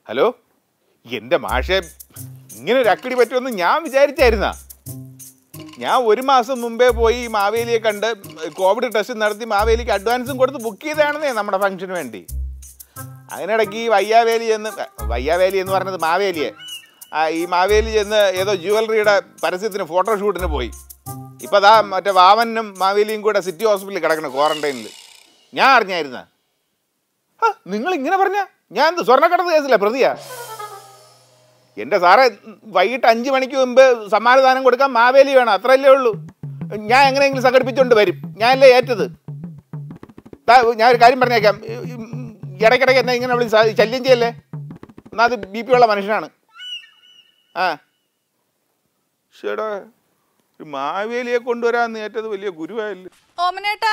Hello എൻ്റെ മാഷെ ഇങ്ങനെ ഒരു അക്കടി പറ്റുമെന്ന് ഞാൻ വിചാരിച്ചായിരുന്ന ഞാൻ ഒരു മാസം മുമ്പേ പോയി ഈ മാവേലിയെ കണ്ട് കോവിഡ് ടെസ്റ്റ് നടത്തി മാവേലിക്ക് അഡ്വാൻസും കൊടുത്ത് ബുക്ക് ചെയ്തതാണെന്നേ നമ്മുടെ ഫംഗ്ഷന് വേണ്ടി അതിനിടയ്ക്ക് ഈ വയ്യാവേലി ചെന്ന് വയ്യാവേലി എന്ന് പറഞ്ഞത് മാവേലിയെ ആ ഈ മാവേലി ചെന്ന് ഏതോ ജുവലറിയുടെ പരസ്യത്തിന് ഫോട്ടോഷൂട്ടിന് പോയി ഇപ്പം അതാ മറ്റേ വാമനും മാവേലിയും കൂടെ സിറ്റി ഹോസ്പിറ്റലിൽ കിടക്കണം ക്വാറന്റൈനിൽ ഞാൻ അറിഞ്ഞായിരുന്ന നിങ്ങൾ ഇങ്ങനെ പറഞ്ഞ ഞാൻ എന്ത് സ്വർണ്ണക്കടത്ത് കേസില്ല പ്രതിയാ എൻ്റെ സാറേ വൈകിട്ട് അഞ്ച് മണിക്ക് മുമ്പ് സമ്മാനദാനം കൊടുക്കാൻ മാവേലി വേണം അത്രയല്ലേ ഉള്ളൂ ഞാൻ എങ്ങനെയെങ്കിലും സംഘടിപ്പിച്ചുകൊണ്ട് വരും ഞാനല്ലേ ഏറ്റത് ദാ, ഞാൻ ഒരു കാര്യം പറഞ്ഞേക്കാം ഈ- ഈ ഇടയ്ക്കിടയ്ക്ക് എന്നെ ഇങ്ങനെ വിളിച്ച് സ- ശല്യം ചെയ്യല്ലേ എന്നാൽ അത് ബി പി ഉള്ള മനുഷ്യനാണ് ആ ഷേടാ ഒരു മാവേലിയെ കൊണ്ടുവരാന്ന് ഏറ്റത് വലിയ ഗുരുവായല്ലേ ഓമനേട്ടാ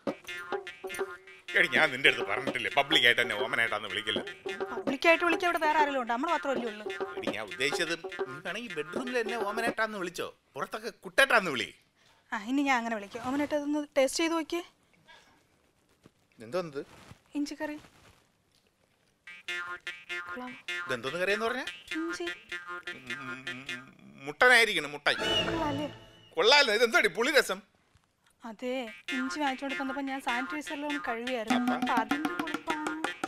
എടി ഞാൻ നിന്റെ അടുത്ത് പറഞ്ഞിട്ടില്ലേ പബ്ലിക് ആയിട്ട് തന്നെ ഓമനായിട്ടാന്ന് വിളിക്കല്ലേ പബ്ലിക്കായിട്ട് വിളിക്കാൻ ഇവിടെ വേറെ ആരെങ്കിലും ഉണ്ട് നമ്മൾ മാത്രമല്ലേ ഉള്ളൂ എടി ഞാൻ ഉദ്ദേശിച്ചത് നീ വേണമെങ്കിൽ ബെഡ്റൂമിൽ എന്നെ ഓമനേട്ടാന്ന് വിളിച്ചോ പുറത്തൊക്കെ കുട്ടേട്ടാന്ന് വിളി ആ ഇനി ഞാൻ അങ്ങനെ വിളിക്കാം ഓമനേട്ടാ ഇതൊന്ന് ടേസ്റ്റ് ചെയ്ത് നോക്കിയേ എന്തോന്നത് ഇഞ്ചിക്കറി കൊള്ളാമോ? ഇതെന്തോന്ന് കറിയെന്ന് പറഞ്ഞ ഇഞ്ചി മുട്ടനായിരിക്കണം മുട്ടൻ കൊള്ളാല്ലേ കൊള്ളാലോ ഇതെന്തോടി പുളിരസം അതെ ഇഞ്ചി വാങ്ങിച്ചുകൊണ്ട് തന്നപ്പോൾ ഞാൻ സാനിറ്റൈസറിലൊന്ന് കഴുകിയായിരുന്നു അപ്പൊ അതിന്റെ കുഴപ്പമാണ്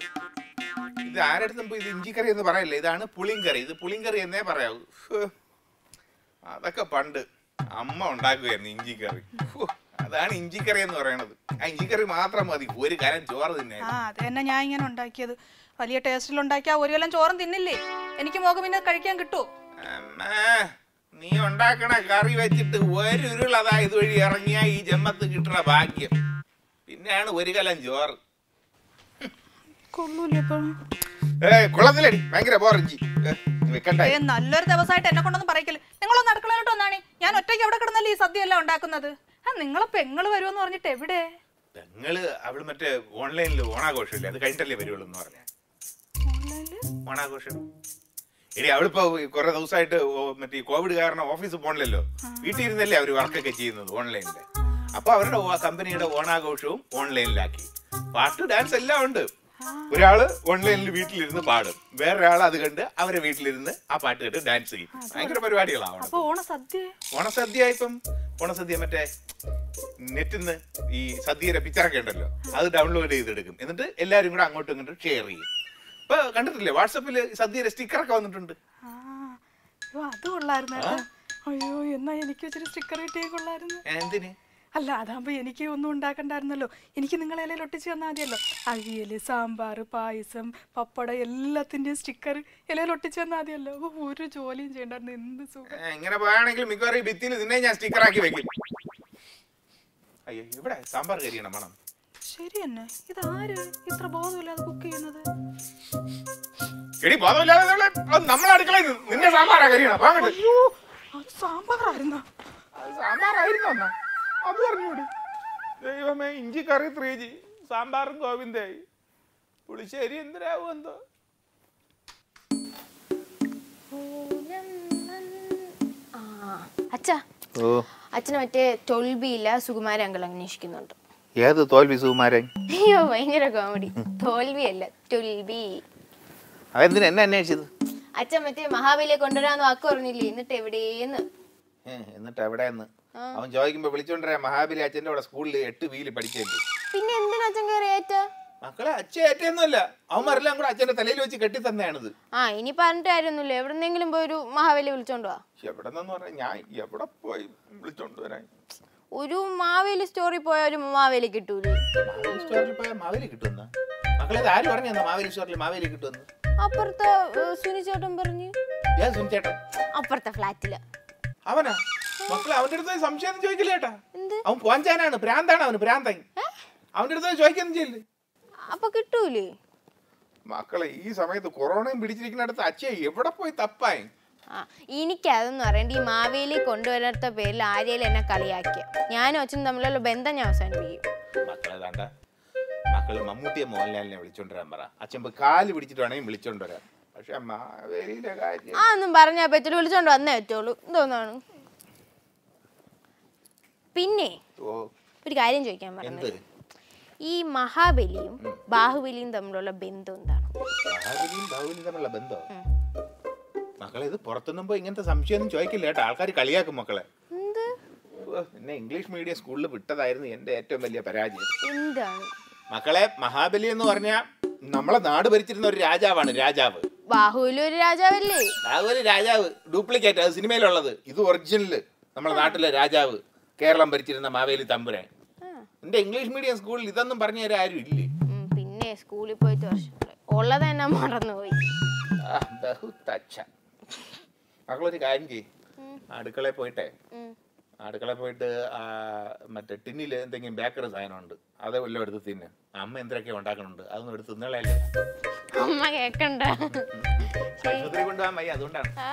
ഇത് ആരടുത്തും പോയി ഇത് ഇഞ്ചിക്കറി എന്ന് പറയല്ലേ ഇതാണ് പുളിങ്കറി ഇത് പുളിങ്കറി എന്നേ പറയാവൂ ഹ്. അതൊക്കെ പണ്ട് അമ്മ ഉണ്ടാക്കുകയായിരുന്നു ഇഞ്ചിക്കറി ഹു. അതാണ് ഇഞ്ചിക്കറി എന്ന് പറയണത് ആ ഇഞ്ചിക്കറി മാത്രം മതി ഒരു കരം ചോറ് തിന്നെ ആ അത് തന്നെ ഞാൻ ഇങ്ങനെ ഉണ്ടാക്കിയത് വലിയ ടേസ്റ്റിൽ ഉണ്ടാക്കിയാൽ ഒരു കൊല്ലം ചോറും തിന്നില്ലേ എനിക്ക് മോക്ക് പിന്നെ കഴിക്കാൻ കിട്ടുമോ അമ്മേ, നീ ഉണ്ടാക്കണ കറി വെച്ചിട്ട് ഒരു ഉരുൾ അതാ ഇതുവഴി ഇറങ്ങിയ ഈ ജന്മത്ത് കിട്ടണ ഭാഗ്യം പിന്നെയാണ് ഒരു കലം ചോറ് കൊള്ളൂല്ലേ അപ്പം ഏ കൊള്ളത്തില്ലടി ഭയങ്കര ബോറിഞ്ചി വെക്കണ്ടേ ഏ നല്ലൊരു ദിവസമായിട്ട് എന്നെ കൊണ്ടൊന്നും പറയിക്കല് നിങ്ങളൊന്ന് അടുക്കളയിലോട്ട് വന്നാണി ഞാൻ ഒറ്റയ്ക്ക് എവിടെ കിടന്നല്ലേ ഈ സദ്യ എല്ലാം ഉണ്ടാക്കുന്നത് ആ നിങ്ങളെ പെങ്ങള് വരുമെന്ന് പറഞ്ഞിട്ട് എവിടെ പെങ്ങള് അവള് മറ്റേ ഓൺലൈനിൽ ഓണാഘോഷമില്ലേ അത് കഴിഞ്ഞിട്ടല്ലേ വരുള്ളൂ എന്ന് പറഞ്ഞ ഓൺലൈനില് ഓണാഘോഷം എടി അവളിപ്പോ കുറെ ദിവസമായിട്ട് ഓ- മറ്റേ ഈ കോവിഡ് കാരണം ഓഫീസിൽ പോണില്ലല്ലോ വീട്ടിൽ ഇരുന്നല്ലേ അവര് വർക്കൊക്കെ ചെയ്യുന്നത് ഓൺലൈനിൽ അപ്പൊ അവരുടെ ഓ- കമ്പനിയുടെ ഓണാഘോഷവും ഓൺലൈനിലാക്കി പാട്ട് ഡാൻസ് എല്ലാം ഉണ്ട് ഒരാള് ഓൺലൈനിൽ വീട്ടിലിരുന്ന് പാടും വേറൊരാൾ അത് കണ്ട് അവരെ വീട്ടിലിരുന്ന് ആ പാട്ട് കേട്ട് ഡാൻസ് ചെയ്യും ഭയങ്കര പരിപാടികളാവണം അപ്പൊ ഓണ സദ്യ ഓണസദ്യ ഇപ്പം ഓണസദ്യ മറ്റേ നെറ്റിന്ന് ഈ സദ്യയുടെ പിക്ചറൊക്കെ ഉണ്ടല്ലോ അത് ഡൗൺലോഡ് ചെയ്തെടുക്കും എന്നിട്ട് എല്ലാവരും കൂടെ അങ്ങോട്ടും ഇങ്ങോട്ടും ഷെയർ ചെയ്യും ഇപ്പൊ കണ്ടിട്ടില്ലേ വാട്സപ്പിൽ സദ്യയുടെ സ്റ്റിക്കറൊക്കെ വന്നിട്ടുണ്ട് ആ അയ്യോ അത് കൊള്ളായിരുന്നു കേട്ടോ. അയ്യോ എന്നാ എനിക്ക് ഇച്ചിരി സ്റ്റിക്കർ കിട്ടിയേ കൊള്ളായിരുന്നു ഏ, എന്തിന് അല്ല അതാകുമ്പോ എനിക്ക് ഒന്നും ഉണ്ടാക്കണ്ടായിരുന്നല്ലോ എനിക്ക് നിങ്ങൾ ഇലയിൽ ഒട്ടിച്ച് തന്നാൽ മതിയല്ലോ അവിയല് സാമ്പാർ പായസം പപ്പടം എല്ലാത്തിന്റെയും സ്റ്റിക്കർ ഇലയിൽ ഒട്ടിച്ച് തന്നാൽ മതിയല്ലോ ഓ, ഒരു ജോലിയും ചെയ്യണ്ടായിരുന്നു എന്ത് സുഖം ഏ, ഇങ്ങനെ പോയാണെങ്കിൽ മിക്കവാറും ഈ ഭിത്തിയിൽ നിന്നെ ഞാൻ സ്റ്റിക്കറാക്കി വെക്കും അയ്യോ ഇവിടെ സാമ്പാർ കരിയണം മണം ശരി തന്നെ ഇതാര് ഇത്ര ബോധമില്ലാതെ കുക്ക് ചെയ്യുന്നത് എടി ബോധമില്ലാതെ ഇവളെ, അത് നമ്മളെ അടുക്കളയിൽ നിന്ന് നിന്റെ സാമ്പാറാ കരിയണം വാങ്ങട്ടെ അയ്യോ അത് സാമ്പാറായിരുന്നോ അത് സാമ്പാറായിരുന്നു എന്നാ അത് പറഞ്ഞൂടി ദൈവമേ ഇഞ്ചി കറി ത്രീ ജി സാമ്പാറും ഗോവിന്ദായി പുളിശ്ശേരി എന്തിനാവും എന്തോ അച്ഛാ ഓ അച്ഛന് മറ്റേ ടൊൽബിയില്ല സുകുമാര അങ്കിൾ അന്വേഷിക്കുന്നുണ്ട് ഏത് തോൽവി സുകുമാരൻ അയ്യോ ഭയങ്കര കോമഡി തോൽവിയല്ല ടൊൽബി അതെന്തിനാ എന്നെ അന്വേഷിച്ചത് അച്ഛൻ മറ്റേ മഹാബലിയെ കൊണ്ടുവരാന്ന് വാക്ക് പറഞ്ഞില്ലേ എന്നിട്ട് എവിടെയെന്ന് ഏ, എന്നിട്ട് എവിടെയെന്ന് അവൻ ചോദിക്കുമ്പോ വിളിച്ചോണ്ടരാ മഹാബലി അച്ഛന്റെ അവിടെ സ്കൂളിൽ എട്ട് വീല് പഠിച്ചല്ലേ പിന്നെ എന്തിനാ അച്ഛൻ കയറി ഏറ്റ മക്കളെ അച്ഛൻ ഏറ്റൊന്നുമല്ല അവന്മാരെല്ലാം കൂടെ അച്ഛന്റെ തലയിൽ വെച്ച് കെട്ടി തന്നെയാണിത് ആ ഇനി പറഞ്ഞിട്ട് കാര്യമൊന്നുമില്ല എവിടെന്നെങ്കിലും പോയി ഒരു മഹാബലി വിളിച്ചോണ്ട് വാ എവിടെ നിന്ന് പറഞ്ഞാൽ ഞാൻ എവിടെ പോയി വിളിച്ചോണ്ട് വരാൻ ഒരു മാവേലി സ്റ്റോറി പോയ ഒരു മാവേലി കിട്ടൂലേ മാവേലി സ്റ്റോറിൽ പോയാൽ മാവേലി കിട്ടുമെന്ന മക്കളെ ഇത് ആര് പറഞ്ഞു മാവേലി സ്റ്റോറിൽ മാവേലി കിട്ടുമെന്ന് അപ്പുറത്തെ ഏ, സുനി ചേട്ടൻ പറഞ്ഞു ഞാൻ സുനിച്ചേട്ടൻ അപ്പുറത്തെ ഫ്ലാറ്റില് അവനാ മക്കളെ അവന്റെ അടുത്ത് പോയി സംശയം ചോദിക്കില്ല ചേട്ടാ എന്ത് അവൻ പോഞ്ചാനാണ് ഭ്രാന്താണ് അവന് ഭ്രാന്തൻ അവന്റെ അടുത്ത് പോയി ചോദിക്കൊന്നും ചെയ്യില്ല അപ്പൊ കിട്ടൂലേ മക്കളെ ഈ സമയത്ത് കൊറോണയും പിടിച്ചിരിക്കുന്നിടത്ത് അച്ഛൻ എവിടെ പോയി തപ്പായി ആ എനിക്കതൊന്നും അറിയണ്ട ഈ മാവേലി കൊണ്ടുവരാത്ത പേരിൽ ആരെയും എന്നെ കളിയാക്കിയ ഞാനും അച്ഛനും തമ്മിലുള്ള ബന്ധം ഞാൻ അവസാനിപ്പിക്കും മക്കളെ താണ്ട മക്കള് മമ്മൂട്ടിയെ മോഹൻലാലിനെ വിളിച്ചോണ്ട് പറ അച്ഛൻ പോയി കാല് പിടിച്ചിട്ട് വേണമെങ്കിൽ വിളിച്ചോണ്ട് വരാം പക്ഷെ മാവേലിയിലെ കാര്യം ആ ഒന്നും പറഞ്ഞാ പറ്റില്ല വിളിച്ചോണ്ട് വന്നേ പറ്റുള്ളൂ എന്തോന്നാണ് പിന്നെ ഓ ഒരു കാര്യം ചോദിക്കാൻ എന്ത് പറഞ്ഞത് ഈ മഹാബലിയും ബാഹുബലിയും തമ്മിലുള്ള ബന്ധം എന്താണ് മഹാബലിയും ബാഹുബലിയും തമ്മിലുള്ള ബന്ധം മക്കളെ ഇത് പുറത്തുനിന്നും പോയി ഇങ്ങനത്തെ സംശയമൊന്നും ചോദിക്കില്ല കേട്ടോ ആൾക്കാർ കളിയാക്കും മക്കളെ എന്ത് ഓ, നിന്നെ ഇംഗ്ലീഷ് മീഡിയം സ്കൂളിൽ വിട്ടതായിരുന്നു എന്റെ ഏറ്റവും വലിയ പരാജയം എന്താണ് മക്കളെ മഹാബലി എന്ന് പറഞ്ഞാൽ നമ്മളെ നാട് ഭരിച്ചിരുന്ന ഒരു രാജാവാണ് രാജാവ് ബാഹുവിൽ ഒരു രാജാവല്ലേ ബാഹുബലി രാജാവ് ഡ്യൂപ്ലിക്കേറ്റ് അത് സിനിമയിലുള്ളത് ഇത് ഒറിജിനൽ നമ്മളെ നാട്ടിലെ രാജാവ് കേരളം ഭരിച്ചിരുന്ന മാവേലി തമ്പുരാൻ ആ. എന്റെ ഇംഗ്ലീഷ് മീഡിയം സ്കൂളിൽ ഇതൊന്നും പറഞ്ഞു തരാൻ ആരും ഇല്ലേ ഉം, പിന്നെ സ്കൂളിൽ പോയിട്ട് വർഷങ്ങളെ ഉള്ളത് തന്നെ മറന്നുപോയി ആ, ബഹുത്ത് അച്ഛ മക്കളൊരു കാര്യം ചെയ്യും ഉം. അടുക്കളയിൽ പോയിട്ടെ ഉം. അടുക്കളയിൽ പോയിട്ട് ആ, മറ്റേ ടിന്നിൽ എന്തെങ്കിലും ബേക്കറി സാധനമുണ്ട് അത് വല്ലതും എടുത്ത് തിന്ന് അമ്മ എന്തൊക്കെ ഉണ്ടാക്കണുണ്ട് അതൊന്നും എടുത്ത് തിന്നളയല്ലേ അമ്മ കേക്കണ്ട ആശുപത്രി കൊണ്ടുപോകാൻ വയ്യ അതുകൊണ്ടാണ് ആ.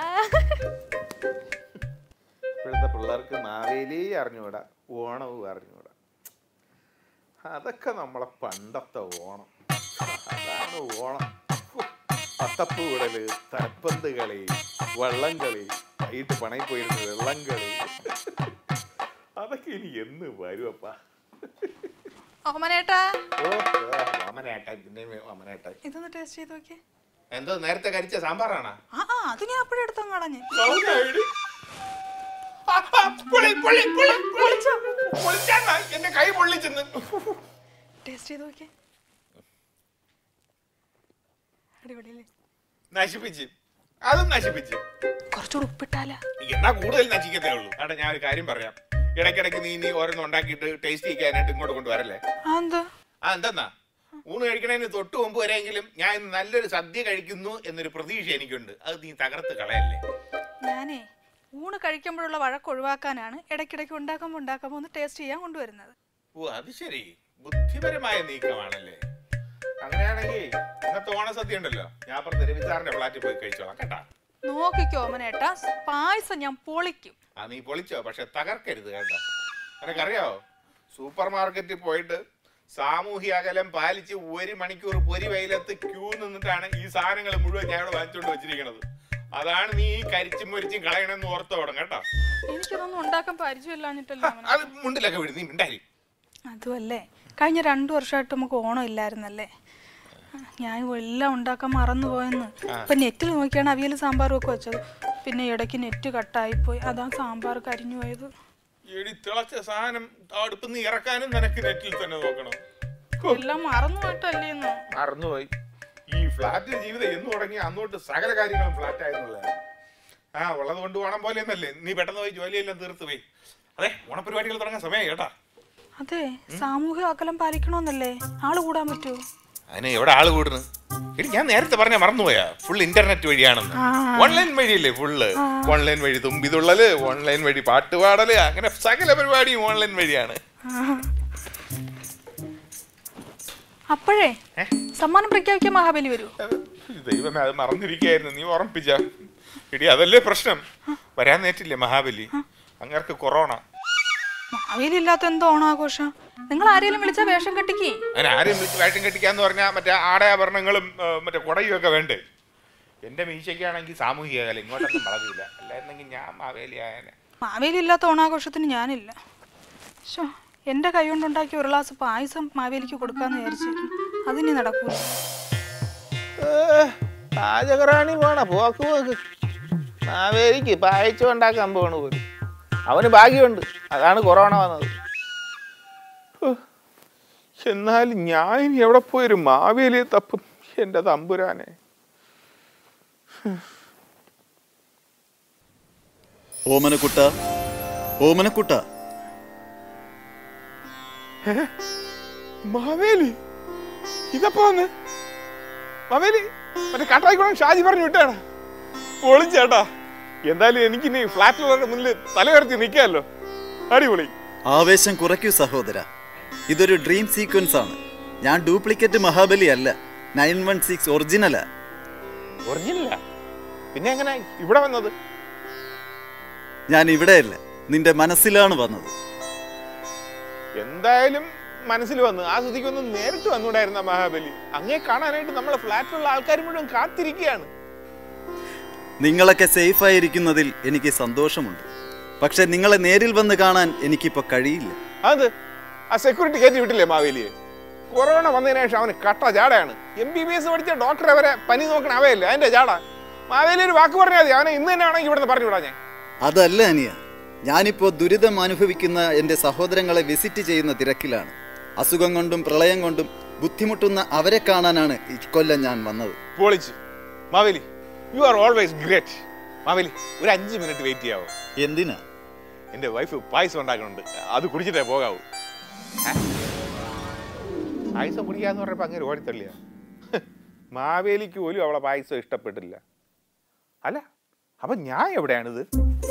ഇപ്പോഴത്തെ പിള്ളേർക്ക് മാവേലി അറിഞ്ഞുകൂടാ ഓണവും അറിഞ്ഞുകൂടാ അതൊക്കെ നമ്മളെ പണ്ടത്തെ ഓണം അതാണ് ഓണം അത്തപ്പൂ വിടല് തലപ്പന്ത് കളി വള്ളം കളി വൈകിട്ട് പണയിൽ പോയിരുന്ന വെള്ളം കളി അതൊക്കെ ഇനി എന്ന് വരുവപ്പാ ഓമനേട്ടാ ഓ ഓമനേട്ടൻ പിന്നെ ഓമനേട്ടൻ ഇതൊന്ന് ടേസ്റ്റ് ചെയ്ത് നോക്കിയേ എന്തോ നേരത്തെ കരിച്ച സാമ്പാറാണാ ആ ആ അത് ഞാൻ അപ്പോഴേ എടുത്തങ്ങ് കളഞ്ഞ് എന്റെ കൈ പൊള്ളിച്ചെന്ന് ടേസ്റ്റ് ചെയ്ത് നോക്കിയേ അടിപൊളിയല്ലേ നശിപ്പിച്ച് അതും നശിപ്പിച്ച് കുറച്ചുകൂടെ ഉപ്പിട്ടാല എന്നാ കൂടുതൽ നശിക്കത്തേ ഉള്ളൂ അവിടെ ഞാൻ ഒരു കാര്യം പറയാം ഇടയ്ക്കിടയ്ക്ക് നീ നീ ഓരോന്ന് ഉണ്ടാക്കിയിട്ട് ടേസ്റ്റ് ചെയ്യാനായിട്ട് ഇങ്ങോട്ട് കൊണ്ടുവരല്ലേ ആ എന്താ ആ എന്തെന്നാ ഊണ് കഴിക്കണതിന് തൊട്ട് മുമ്പ് വരെയെങ്കിലും ഞാൻ ഇന്ന് നല്ലൊരു സദ്യ കഴിക്കുന്നു എന്നൊരു പ്രതീക്ഷ എനിക്കുണ്ട് അത് നീ തകർത്ത് കളയല്ലേ ഞാനേ ഊണ് കഴിക്കുമ്പോഴുള്ള വഴക്ക് ഒഴിവാക്കാനാണ് ഇടയ്ക്കിടയ്ക്ക് ഉണ്ടാക്കുമ്പോൾ ഉണ്ടാക്കുമ്പോൾ ഒന്ന് ടേസ്റ്റ് ചെയ്യാൻ കൊണ്ടുവരുന്നത് ഓ അത് ശരി ബുദ്ധിപരമായ നീക്കമാണല്ലേ അങ്ങനെയാണെങ്കിൽ ഇന്നത്തെ ഓണസദ്യ ഉണ്ടല്ലോ ഞാൻ അപ്പുറത്ത് രവിസാറിന്റെ ഫ്ലാറ്റിൽ പോയി കഴിച്ചോളാം കേട്ടാ നോക്കിക്കോ ഓമനേട്ടാ പായസം ഞാൻ പൊളിക്കും ആ നീ പൊളിച്ചോ പക്ഷെ തകർക്കരുത് കേട്ടോ നിനക്കറിയാവോ സൂപ്പർ മാർക്കറ്റിൽ പോയിട്ട് സാമൂഹ്യ അകലം പാലിച്ച് ഒരു മണിക്കൂർ പൊരി വെയിലത്ത് ക്യൂ നിന്നിട്ടാണ് ഈ സാധനങ്ങൾ മുഴുവൻ ഞാൻ ഇവിടെ വാങ്ങിച്ചുകൊണ്ട് വെച്ചിരിക്കുന്നത് അതാണ് നീ ഈ കരിച്ചും പൊരിച്ചും കളയണമെന്ന് ഓർത്തോടണം കേട്ടോ എനിക്കിതൊന്നും ഉണ്ടാക്കാൻ പരിചയമില്ലാഞ്ഞിട്ടല്ലോ ഓമന. അത് മുണ്ടിലൊക്കെ വിടും നീ മിണ്ടായി അതുമല്ലേ കഴിഞ്ഞ രണ്ടു വർഷമായിട്ട് നമുക്ക് ഓണം ഇല്ലായിരുന്നല്ലേ ഞാൻ എല്ലാം ഉണ്ടാക്കാൻ മറന്നുപോയെന്ന് ഇപ്പൊ നെറ്റിൽ നോക്കിയാണ് അവിയൽ സാമ്പാറും ഒക്കെ വെച്ചത് പിന്നെ ഇടയ്ക്ക് നെറ്റ് കട്ടായിപ്പോയി അതാ സാമ്പാർ കരിഞ്ഞു പോയത് എടി തിളച്ച സാധനം അടുപ്പ് നീ ഇറക്കാനും നിനക്ക് നെറ്റിൽ തന്നെ നോക്കണം എല്ലാം മറന്നു പോയിട്ടല്ലേന്ന് മറന്നുപോയി ഈ ഫ്ലാറ്റ് ജീവിതം എന്ന് തുടങ്ങി അന്നോട്ട് സകല കാര്യങ്ങളും ഫ്ലാറ്റ് ആയെന്നുള്ളതാണ് ആ ഉള്ളത് കൊണ്ട് പോകണം പോലെ ഒന്നല്ലേ നീ പെട്ടെന്ന് പോയി ജോലിയെല്ലാം തീർത്ത് പോയി അതെ ഓണപരിപാടികൾ തുടങ്ങാൻ സമയം കേട്ടാ അതെ സാമൂഹ്യ അകലം പാലിക്കണമെന്നല്ലേ ആള് കൂടാൻ പറ്റുമോ അതിന് എവിടെ ആള് കൂടുന്നു എടി ഞാൻ നേരത്തെ പറഞ്ഞ മറന്നുപോയാ ഫുൾ ഇന്റർനെറ്റ് വഴിയാണെന്ന് ആ. ഓൺലൈൻ വഴിയല്ലേ ഫുള്ള് ഓൺലൈൻ വഴി തുമ്പിതുള്ളല് ഓൺലൈൻ വഴി പാട്ടുപാടല് അങ്ങനെ സകല പരിപാടിയും ഓൺലൈൻ വഴിയാണ് അപ്പോഴേ സമ്മാനം പ്രഖ്യാപിക്കാൻ മഹാബലി വരൂ ദൈവമേ അത് മറന്നിരിക്കായിരുന്നു നീ ഓർമ്മിപ്പിച്ച എടി അതല്ലേ പ്രശ്നം വരാൻ നേറ്റില്ലേ മഹാബലി അങ്ങർക്ക് കൊറോണ മാവേലി ഇല്ലാത്ത എന്തോ ഓണാഘോഷം നിങ്ങൾ ആരെങ്കിലും വിളിച്ചാ വേഷം കെട്ടിക്കേ അങ്ങനെ ആരെയും വിളിച്ച് വേഷം കെട്ടിക്കാന്ന് പറഞ്ഞാൽ മറ്റേ ആടയാഭരണങ്ങളും ആ, മറ്റേ കുടയും ഒക്കെ വേണ്ടേ എന്റെ മീശയ്ക്കാണെങ്കിൽ സാമൂഹിക കല ഇങ്ങോട്ടൊന്നും വളരില്ല അല്ലായിരുന്നെങ്കിൽ ഞാൻ മാവേലി ആയനെ മാവേലി ഇല്ലാത്ത ഓണാഘോഷത്തിന് ഞാനില്ല ശോ എൻ്റെ കൈ കൊണ്ടുണ്ടാക്കിയ ഒരു ഗ്ലാസ് പായസം മാവേലിക്ക് കൊടുക്കാന്ന് വിചാരിച്ചിരുന്നു അതിനി നടക്കൂല പാചകറാണി പോണ പോക്ക് പോക്ക് മാവേലിക്ക് പായച്ചു ഉണ്ടാക്കാൻ പോണ പോലും അവന് ഭാഗ്യമുണ്ട് അതാണ് കൊറോണ വന്നത് എന്നാലും ഞാൻ ഇനി എവിടെ പോയൊരു മാവേലിയെ തപ്പും എന്റെ തമ്പുരാനെ ഓമനക്കുട്ട ഓമനക്കുട്ട മാവേലി ഇതപ്പോ വന്ന് മാവേലി മറ്റേ കാട്ടായിക്കുളം ഷാജി പറഞ്ഞു വിട്ടാണ് പൊളിച്ചേട്ടാ എന്തായാലും എനിക്കിനി ഫ്ലാറ്റിലുള്ളവരുടെ മുന്നിൽ തലയുയർത്തി നിൽക്കാമല്ലോ അടിപൊളി ആവേശം കുറയ്ക്കൂ സഹോദര ഇതൊരു ഡ്രീം സീക്വൻസ് ആണ് ഞാൻ ഡ്യൂപ്ലിക്കേറ്റ് മഹാബലി അല്ല നയൻ വൺ സിക്സ് ഒറിജിനലാ ഒറിജിനല്ല പിന്നെ എങ്ങനെ ഇവിടെ വന്നത് ഞാൻ ഇവിടെയല്ല നിന്റെ മനസ്സിലാണ് വന്നത് എന്തായാലും മനസ്സിൽ വന്നു ആ സ്ഥിതിക്കൊന്ന് നേരിട്ട് വന്നുകൂടായിരുന്ന മഹാബലി അങ്ങേ കാണാനായിട്ട് നമ്മളെ ഫ്ലാറ്റിലുള്ള ആൾക്കാർ മുഴുവൻ കാത്തിരിക്കുകയാണ് നിങ്ങളൊക്കെ സേഫ് ആയിരിക്കുന്നതിൽ എനിക്ക് സന്തോഷമുണ്ട് പക്ഷെ നിങ്ങളെ നേരിൽ വന്ന് കാണാൻ എനിക്കിപ്പോൾ കഴിയില്ല അത് ആ സെക്യൂരിറ്റി കയറ്റി വിട്ടില്ലേ മാവേലിയെ കൊറോണ വന്നതിന് ശേഷം അവന് കട്ട ജാടയാണ് എം ബി ബി എസ് പഠിച്ച ഡോക്ടറെ വരെ പനി നോക്കണ അവയല്ലേ അതിന്റെ ജാട മാവേലി ഒരു വാക്ക് പറഞ്ഞാൽ മതി അവനെ ഇന്ന് തന്നെ ആണെങ്കിൽ ഇവിടുന്ന് പറഞ്ഞു വിടാ ഞാൻ അതല്ല അനിയ ഞാനിപ്പോൾ ദുരിതം അനുഭവിക്കുന്ന എൻ്റെ സഹോദരങ്ങളെ വിസിറ്റ് ചെയ്യുന്ന തിരക്കിലാണ് അസുഖം കൊണ്ടും പ്രളയം കൊണ്ടും ബുദ്ധിമുട്ടുന്ന അവരെ കാണാനാണ് ഇക്കൊല്ലം ഞാൻ വന്നത് പൊളിച്ച് Maveli you are always great Maveli ഒരു അഞ്ച് മിനിറ്റ് വെയിറ്റ് ചെയ്യാവോ എന്തിനാ എൻ്റെ വൈഫ് പായസം ഉണ്ടാക്കുന്നുണ്ട് അത് കുടിച്ചിട്ടേ പോകാവൂ ഏ? പായസം കുടിക്കാന്ന് പറഞ്ഞപ്പോ അങ്ങനെ ഓടിത്തള്ളിയ മാവേലിക്ക് പോലും അവളെ പായസം ഇഷ്ടപ്പെട്ടില്ല അല്ല അപ്പൊ ഞാൻ എവിടെയാണിത്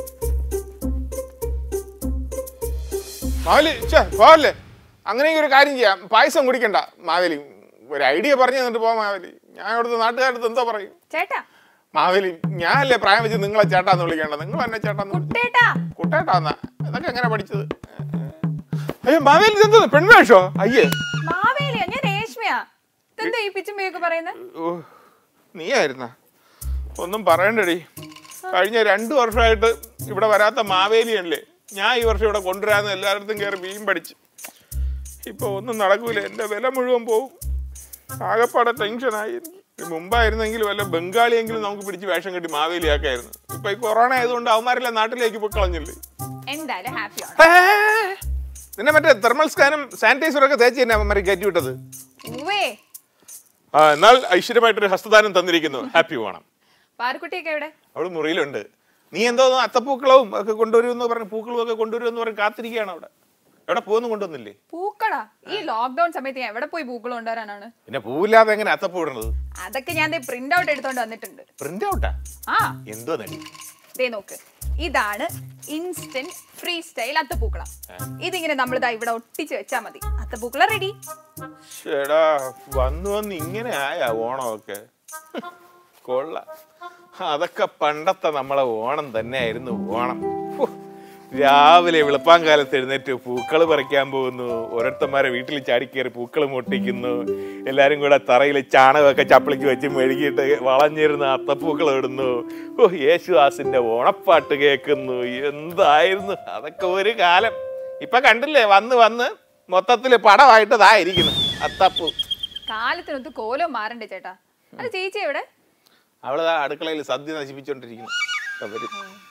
മാവേലി ഛേ, പോവല്ലേ അങ്ങനെയെങ്കിൽ ഒരു കാര്യം ചെയ്യാം പായസം കുടിക്കണ്ട മാവേലി ഒരു ഐഡിയ പറഞ്ഞു തന്നിട്ട് പോവാം മാവേലി ഞാൻ ഇവിടുത്തെ നാട്ടുകാരടുത്ത് എന്തോ പറയും ചേട്ടാ മാവേലി ഞാനല്ലേ പ്രായം വെച്ച് നിങ്ങളെ ചേട്ടാന്ന് വിളിക്കേണ്ടത് നിങ്ങൾ എന്നെ ചേട്ടാന്ന് വിളിച്ചു. കുട്ടേട്ടാ കുട്ടേട്ടാന്നാ ഇതൊക്കെ എങ്ങനെ പഠിച്ചത് അയ്യോ മാവേലി ഇതെന്തോ പെൺവേഷോ അയ്യേ മാവേലിയാ ഞാൻ രേഷ്മയാ ഇതെന്താ ഈ പിച്ചുമ്പയൊക്കെ പറയുന്നത് ഓ നീയായിരുന്ന ഒന്നും പറയണ്ടടി കഴിഞ്ഞ രണ്ടു വർഷമായിട്ട് ഇവിടെ വരാത്ത മാവേലിയല്ലേ ഞാൻ ഈ വർഷം ഇവിടെ കൊണ്ടുവരാന്ന് എല്ലായിടത്തും കയറി മീൻ പഠിച്ച് ഇപ്പൊ ഒന്നും നടക്കൂല എന്റെ വില മുഴുവൻ പോവും ആകപ്പാടെ ടെൻഷനായി എനിക്ക് ഇത് മുമ്പായിരുന്നെങ്കിൽ വല്ല ബംഗാളിയെങ്കിലും നമുക്ക് പിടിച്ച് വേഷം കെട്ടി മാവേലിയാക്കായിരുന്നു ഇപ്പൊ ഈ കൊറോണ ആയതുകൊണ്ട് അവന്മാരെല്ലാം നാട്ടിലേക്ക് പോയി കളഞ്ഞില്ലേ എന്തായാലും ഹാപ്പിയാണ് ഏ, നിന്നെ മറ്റേ തെർമൽ സ്കാനും സാനിറ്റൈസറും ഒക്കെ തേച്ച് തന്നെ അവന്മാരെ കയറ്റി വിട്ടത് ഉവ്വേ ആ എന്നാൽ ഐശ്വര്യമായിട്ടൊരു ഹസ്തദാനം തന്നിരിക്കുന്നു ഹാപ്പി ഓണം പാറുക്കുട്ടിയൊക്കെ എവിടെ അവള് മുറിയിലുണ്ട് നീ എന്തോ അത്തപ്പൂക്കളവും ഒക്കെ കൊണ്ടുവരുമെന്ന് പറഞ്ഞ് പൂക്കളും ഒക്കെ കൊണ്ടുവരുമെന്ന് പറഞ്ഞ് കാത്തിരിക്കുകയാണ് അവിടെ എവിടെ പോകുന്നു കൊണ്ടുവന്നില്ലേ പൂക്കളാ ഈ ലോക്ക്ഡൌൺ സമയത്ത് ഞാൻ എവിടെ പോയി പൂക്കൾ കൊണ്ടുവരാനാണ് പിന്നെ പൂവില്ലാതെ എങ്ങനെ അത്തപ്പൂ ഇടുന്നത് അതൊക്കെ ഞാൻ പ്രിന്റ് ഔട്ട് എടുത്തോണ്ട് വന്നിട്ടുണ്ട് പ്രിന്റ് ഔട്ടാ ആ എന്തോ നടി ദേ നോക്ക് ഇതാണ് ഇൻസ്റ്റന്റ് ഫ്രീ സ്റ്റൈൽ അത്തപ്പൂക്കളം ഇതിങ്ങനെ നമ്മൾ ഇതാ ഇവിടെ ഒട്ടിച്ച് വെച്ചാ മതി അത്തപ്പൂക്കളം റെഡി ചേടാ വന്നു വന്ന് ഇങ്ങനെ ആയ ഓണമൊക്കെ കൊള്ള അതൊക്കെ പണ്ടത്തെ നമ്മളെ ഓണം തന്നെയായിരുന്നു ഓണം ഹോ, രാവിലെ വെളുപ്പാങ്കാലത്ത് എഴുന്നേറ്റ് പൂക്കൾ പറിക്കാൻ പോകുന്നു ഓരോരുത്തന്മാരെ വീട്ടിൽ ചാടിക്കയറി പൂക്കൾ മുട്ടിക്കുന്നു എല്ലാരും കൂടെ തറയിൽ ചാണകമൊക്കെ ചപ്പിളിക്ക് വെച്ച് മെഴുകിയിട്ട് വളഞ്ഞിരുന്ന് അത്തപ്പൂക്കൾ ഇടുന്നു ഓ യേശുദാസിന്റെ ഓണപ്പാട്ട് കേൾക്കുന്നു എന്തായിരുന്നു അതൊക്കെ ഒരു കാലം ഇപ്പൊ കണ്ടില്ലേ വന്ന് വന്ന് മൊത്തത്തിൽ പടമായിട്ട് ദാ ഇരിക്കുന്നു അത്തപ്പൂ കാലത്തിനൊത്ത് കോലം മാറണ്ടേ ചേട്ടാ അത് ചേച്ചി എവിടെ അവള് ദാ അടുക്കളയിൽ സദ്യ നശിപ്പിച്ചോണ്ടിരിക്കുന്നു അവര്